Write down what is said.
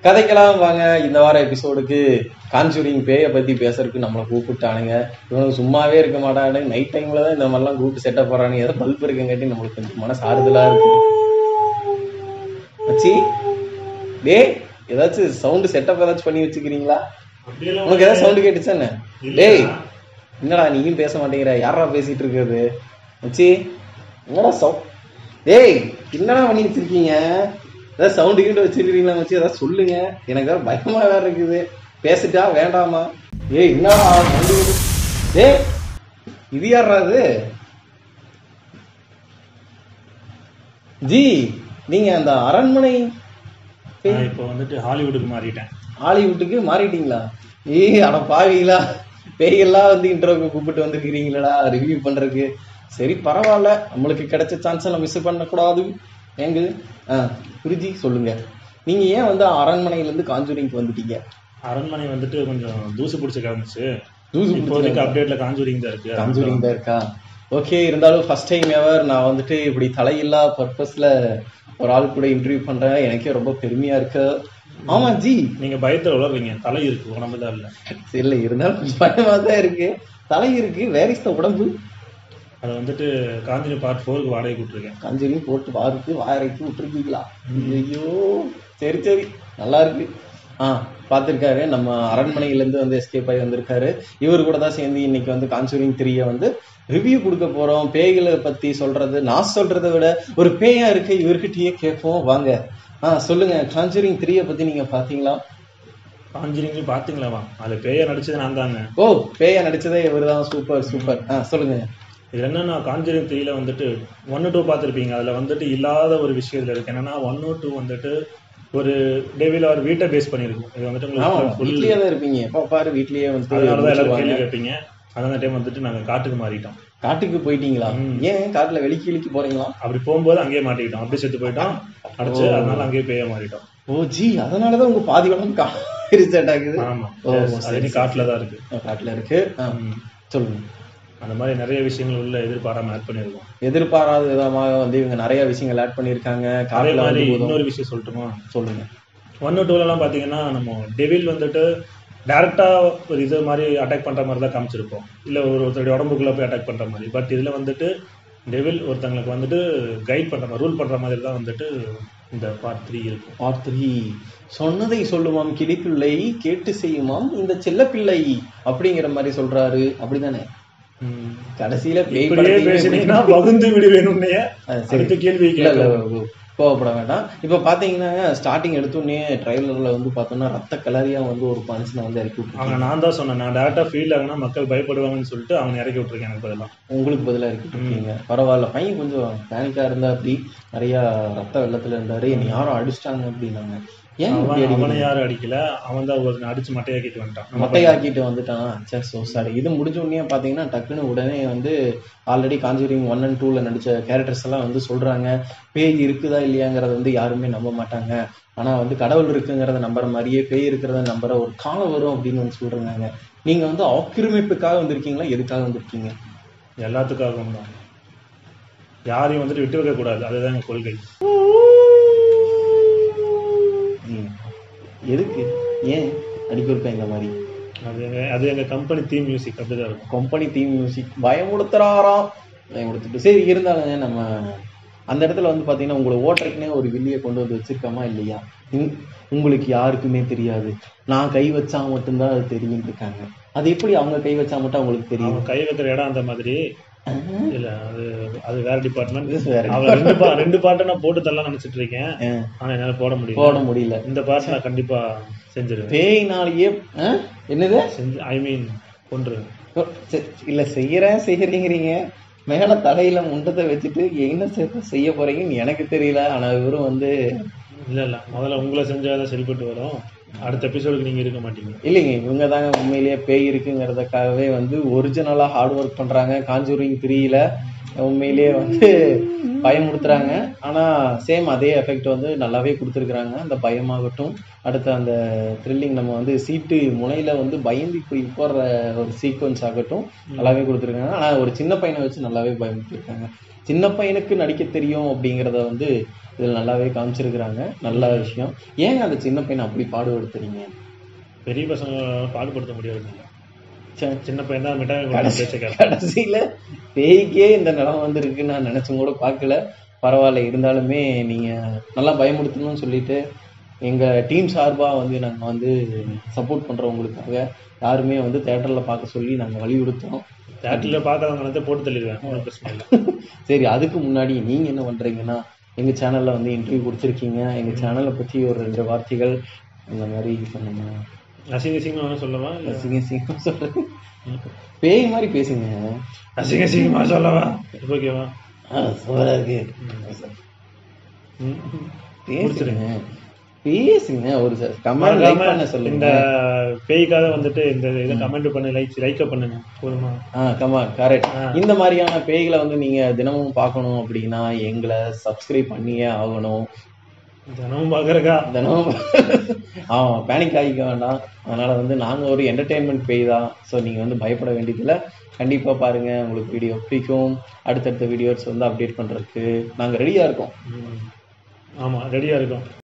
கதைக்கெல்லாம் வாங்க இந்த வார எபிசோடுக்கு காஞ்சூரிங் பேயை பத்தி பேசுறதுக்கு நம்மளை கூப்பிட்டானுங்க இவனுக்கு சும்மாவே இருக்க மாட்டானுங்க நைட் டைம்ல தான் இந்த மாதிரிலாம் கூப்பிட்டு செட்டப் போறானுங்க ஏதோ பல்ப் இருக்குங்காட்டி நம்மளுக்கு கொஞ்சம் மனசு ஆறுதலா இருக்கு மச்சி டேய் ஏதாச்சும் சவுண்ட் செட்டப் ஏதாச்சும் பண்ணி வச்சுக்கிறீங்களா உனக்கு ஏதாவது சவுண்ட் கேட்டுச்சா என்ன டேய் என்னடா நீயும் பேச மாட்டேங்கிற யாரா பேசிட்டு இருக்கிறது மச்சி என்னடா சவுண்ட் டேய் என்னடா பண்ணி வச்சிருக்கீங்க ஏதாவது சவுண்டு கிட்ட வச்சிருக்கீங்களா மச்சி ஏதாவது சொல்லுங்க எனக்கு வேற பயமா வேற இருக்குது பேசிட்டா வேண்டாமா ஏய் என்னடா sound கேட்டு- டேய் இது யாரா இது ஜி நீங்க அந்த அரண்மனை நான் இப்போ வந்துட்டு ஹாலிவுட்டுக்கு மாறிட்டேன் ஹாலிவுட்டுக்கு மாறிட்டீங்களா ஏய் அட பாவீங்களா பேய்கள்லாம் வந்து இன்டர்வியூக்கு கூப்பிட்டு வந்துருக்கிறீங்களடா ரிவ்யூ பண்றதுக்கு சரி பரவாயில்ல நம்மளுக்கு கிடைச்ச சான்ஸை நம்ம மிஸ் பண்ணக்கூடாது ஏங்க ஆ குருஜி சொல்லுங்க நீங்க ஏன் வந்து அரண்மனையில இருந்து காஞ்சூரிங்க்கு வந்துட்டீங்க அரண்மனை வந்துட்டு கொஞ்சம் தூசு பிடிச்ச கிடந்துச்சு தூசு இப்போதைக்கு அப்டேட்ல காஞ்சூரிங் தான் இருக்கு காஞ்சூரிங் தான் இருக்கா ஓகே இருந்தாலும் ஃபர்ஸ்ட் டைம் எவர் நான் வந்துட்டு இப்படி தலையில்லா பர்பஸ்ல ஒரு ஆள் கூட இன்டர்வியூ பண்றேன் எனக்கே ரொம்ப பெருமையா இருக்கு ஆமா ஜி நீங்க பயத்துல உளறீங்க தலை இருக்கு உடம்பு தான் இல்ல இல்ல இருந்தாலும் கொஞ்சம் பயமா தான் இருக்கு தலை இருக்கு வேற இஸ் உடம்பு அது வந்துட்டு காஞ்சிரி பார்ட் ஃபோருக்கு வாடகை கூப்பிட்டுருக்கேன் கஞ்சரியும் போட்டு வாருக்கு வாரைக்கு விட்டுருக்கீங்களா ஐயோ சரி சரி நல்லா இருக்கு ஆ பார்த்துருக்காரு நம்ம அரண்மனையில இருந்து வந்து எஸ்கேப் ஆகி வந்திருக்காரு இவர் கூட தான் சேர்ந்து இன்னைக்கு வந்து காஞ்சூரிங் த்ரீயை வந்து ரிவ்யூ கொடுக்க போறோம் பேய்களை பத்தி சொல்றது நான் சொல்றதை விட ஒரு பேயா இருக்கு இவர்கிட்டயே கேட்போம் வாங்க ஆ சொல்லுங்க காஞ்சூரிங் த்ரீயை பத்தி நீங்க பாத்தீங்களா காஞ்சிரிங் பாத்தீங்களா வா அதுல பேய நடிச்சது நான் தாங்க ஓ பேயா நடிச்சதே இவர்தான் சூப்பர் சூப்பர் ஆ சொல்லுங்க இது என்னன்னா காஞ்சிரிங் த்ரீல வந்துட்டு ஒன்னு டூ பார்த்துருப்பீங்க அதுல வந்துட்டு இல்லாத ஒரு விஷயம் இதுல இருக்கு என்னன்னா ஒன் டூ வந்துட்டு ஒரு டெவில ஒரு வீட்டை பேஸ் பண்ணிருக்கும் இது வந்துட்டு ஆமா உங்களுக்கு full- வீட்லயே தான் இருப்பீங்க எப்ப பாரு வீட்லயே வந்து அதனாலதான் எல்லாரும் முடிச்சிருவாங்க. கேள்வி கேட்பீங்க அந்த டைம் வந்துட்டு நாங்க காட்டுக்கு மாறிட்டோம் காட்டுக்கு போயிட்டீங்களா ம். ஏன் காட்டுல வெளிக்கு இழுக்கி போறீங்களா அப்படி போகும்போது அங்கேயே மாட்டிக்கிட்டோம் அப்படியே செத்து போயிட்டோம் அடிச்சு அதனால அங்கேயே பேய மாறிட்டோம் ஓ ஜி அதனாலதான் உங்க பாதி உடம்பு காரிச்சட் ஆகுது ஆமா ஓ, Yes, சரி, அது காட்டுல தான் இருக்கு காட்டுல இருக்கு ஆ, ம். சொல்லுங்க அந்த மாதிரி நிறைய விஷயங்கள் உள்ள எதிர்பாராம ஆட் பண்ணிருக்கோம் எதிர்பாராத விதமாக வந்து இவங்க நிறைய விஷயங்கள் ஆட் பண்ணிருக்காங்க அதே காட்டுல மாதிரி வந்து உதவும். இன்னொரு விஷயம் சொல்லட்டுமா சொல்லுங்க ஒன் டூல எல்லாம் பாத்தீங்கன்னா நம்ம டெவில் வந்துட்டு டைரக்டா ஒரு இது மாதிரி அட்டாக் பண்ற மாதிரி தான் காமிச்சிருப்போம் இல்ல ஒரு ஒருத்தருடைய உடம்புக்குள்ள போய் அட்டாக் பண்ற மாதிரி பட் இதுல வந்துட்டு டெவில் ஒருத்தங்களுக்கு வந்துட்டு கைட் பண்ற மாதிரி ரூல் பண்ற மாதிரி தான் வந்துட்டு இந்த பார்ட் த்ரீ இருக்கும் பார்ட் த்ரீ சொன்னதை சொல்லுமாம் கிளிப்பிள்ளை கேட்டு செய்யுமாம் இந்த செல்லப்பிள்ளை அப்படிங்கிற மாதிரி சொல்றாரு அப்படிதானே ம். கடைசியில பேய் இப்படியே படத்தையுமே பேசினீங்கன்னா பகுந்து விடுவேன் உன்னைய ஆ, சரி. அடுத்த கேள்வி இல்ல இல்ல கேட்கலாம். கோவப்பட வேண்டாம் இப்ப பாத்தீங்கன்னா ஸ்டார்டிங் எடுத்தோடனே ட்ரைலர்ல வந்து பார்த்தோம்னா ரத்த கலரியா வந்து ஒரு மனுஷனை வந்து இறக்கி விட்டுருக்காங்க அவங்க நான் தான் சொன்னேன் நான் டேரக்டா ஃபீல் ஆகுனா மக்கள் பயப்படுவாங்கன்னு சொல்லிட்டு அவனை இறக்கி விட்டுருக்கேன் எனக்கு பதிலா உங்களுக்கு பதிலா இறக்கி விட்டுருக்கீங்க பரவாயில்ல பையன் கொஞ்சம் பேனிக்கா இருந்தா அப்படி நிறைய ரத்த வெள்ளத்துல இருந்தாரு என்னை யாரும் அடிச்சிட்டாங்க அப்படின்னாங்க ஏன் இப்படி அவன் அவனை அடிக்கிறீங்க? யாரும் அடிக்கல அவன் தான் ஒரு அடிச்சு மட்டையாக்கிட்டு வந்துட்டான் நம்ம மொட்டையாக்கிட்டு வந்துட்டான் சே சோ சாரி இது முடிஞ்ச உடனே பாத்தீங்கன்னா டக்குன்னு உடனே வந்து ஆல்ரெடி காஞ்சூரிங் ஒன் அண்ட் டூல நடிச்ச கேரக்டர்ஸ் எல்லாம் வந்து சொல்றாங்க பேய் இருக்குதா இல்லையாங்கிறத வந்து யாருமே நம்ப மாட்டாங்க ஆனா வந்து கடவுள் இருக்குங்கிறத நம்புற மாதிரியே பேய் இருக்கிறத நம்புற ஒரு காலம் வரும் அப்படின்னு வந்து சொல்றாங்க நீங்க வந்து ஆக்கிரமிப்புக்காக வந்திருக்கீங்களா எதுக்காக வந்திருக்கீங்க எல்லாத்துக்காகவும் தான் யாரையும் வந்துட்டு விட்டு வைக்க கூடாது அதுதான் எங்க கொள்கை ம். எதுக்கு ஏன் அடிக்கொருப்பேன் இந்த மாதிரி அது எங்க அது எங்க கம்பெனி தீம் மியூசிக் அப்படிதான் இருக்கும் கம்பெனி தீம் மியூசிக் பயமுடுத்துறாராம் பயமுடுத்துட்டு சரி இருந்தாலுங்க நம்ம அந்த இடத்துல வந்து பாத்தீங்கன்னா உங்களை ஓட்டுறதுக்குனே ஒரு வில்லியை கொண்டு வந்து வச்சிருக்கோமா இல்லையா உம், உங்களுக்கு யாருக்குமே தெரியாது நான் கை வச்சா மட்டும்தான் அது தெரியும் இருக்காங்க அது எப்படி அவங்க கை வச்சா மட்டும் அவங்களுக்கு தெரியும் அவன் கை வைக்கிற இடம் அந்த மாதிரி இல்ல அது அது வேற டிபார்ட்மெண்ட் இது வேற அவன் ரெண்டு பா ரெண்டு பாட்டை நான் போட்டு தரலாம் நினைச்சிட்டு இருக்கேன் ஆ, ஆனா என்னால போட முடியல போட முடியல இந்த பாட்டு நான் கண்டிப்பா செஞ்சிருவேன் பேய்னாலேயே ஆ? என்னது செஞ்சு ஐ மீன் கொன்றுவேன் ஓ, சரி, இல்ல செய்யறேன் செய்யறீங்கிறீங்க மேல தலையில முண்டத்தை வச்சுட்டு என்ன செய்ய- செய்ய போறீங்கன்னு எனக்கு தெரியல ஆனா இவரும் வந்து இல்ல இல்ல முதல்ல உங்களை செஞ்சாதான் சரிப்பட்டு வரும் அடுத்த எபிசோடுக்கு நீங்க இருக்க மாட்டீங்க இல்லைங்க இவங்க தாங்க உண்மையிலேயே பேய் இருக்குங்கிறதுக்காகவே வந்து ஒரிஜினலா ஹார்ட் ஒர்க் பண்றாங்க காஞ்சூரிங் த்ரீல உண்மையிலேயே வந்து பயமுடுத்துறாங்க ஆனா சேம் அதே எஃபெக்ட் வந்து நல்லாவே கொடுத்துருக்குறாங்க அந்த பயமாகட்டும் அடுத்து அந்த த்ரில்லிங் நம்ம வந்து சீட்டு முனையில வந்து பயந்து இப்படி போடுற ஒரு சீக்வன்ஸ் ஆகட்டும் நல்லாவே கொடுத்துருக்காங்க ஆனா ஒரு சின்ன பையனை வச்சு நல்லாவே பயமுறுத்திருக்காங்க சின்ன பையனுக்கு நடிக்க தெரியும் அப்படிங்கிறத வந்து இதில் நல்லாவே காமிச்சிருக்கிறாங்க நல்ல விஷயம் ஏங்க அந்த சின்ன பையனை அப்படி பாடுபடுத்துறீங்க பெரிய பசங்க பாடுபடுத்த முடியாது ச்சே, சின்ன பையன் தான் மிட்டாய் கொடுத்தா கடைசி பேச்ச கேட்பான். கடைசியில பேய்க்கே இந்த நிலம் வந்திருக்குன்னு நான் நினைச்சும் கூட பார்க்கல பரவாயில்ல இருந்தாலுமே நீங்க நல்லா பயமுடுத்தணும்னு சொல்லிட்டு எங்க டீம் சார்பா வந்து நாங்க வந்து சப்போர்ட் பண்றவங்களுக்காக யாருமே வந்து தேட்டர்ல பார்க்க சொல்லி நாங்க வலியுறுத்தோம் தேட்டர்ல பார்க்காதவங்க எல்லாத்தையும் போட்டு தள்ளிடுவேன் ஒன்றும் பிரச்சனை இல்லை சரி அதுக்கு முன்னாடி நீங்க என்ன பண்றீங்கன்னா எங்க சேனல்ல வந்து இன்டர்வியூ கொடுத்துருக்கீங்க எங்க சேனலை பத்தி ஒரு ரெண்டு வார்த்தைகள் அந்த மாதிரி பண்ணுங்க அசிங்க அசிங்கமா சொல்லவா இல்ல சிங்க சிங்கம் சொல்றேன் பேய் மாதிரி பேசுங்க அசிங்க அசிங்கமா சொல்லவா ஓகேவா ஆ, சூப்பரா இருக்கு ம். பேசுங்க பேசுங்க ஒரு கமெண்ட் லைக் பண்ண இந்த சொல்லுங்க பேய்க்காக வந்துட்டு இந்த இதை கமெண்ட் பண்ணு லைக் லைக்க பண்ணுங்க போதுமா ஆ கமா கரெக்ட் ஆ. இந்த மாதிரியான பேய்களை வந்து நீங்க தினமும் பார்க்கணும் அப்படின்னா எங்களை சப்ஸ்கிரைப் பண்ணியே ஆகணும் தினமும் பாக்குறக்கா தினமும் ஆமா பேனிக் ஆகிக்க வேண்டாம் அதனால வந்து நாங்க ஒரு என்டர்டெயின்மெண்ட் பேய் தான் ஸோ நீங்க வந்து பயப்பட வேண்டியதில்லை கண்டிப்பா பாருங்க உங்களுக்கு வீடியோ பிடிக்கும் அடுத்தடுத்த வீடியோஸ் வந்து அப்டேட் பண்றதுக்கு நாங்க ரெடியா இருக்கோம் ம். ஆமா ரெடியா இருக்கும்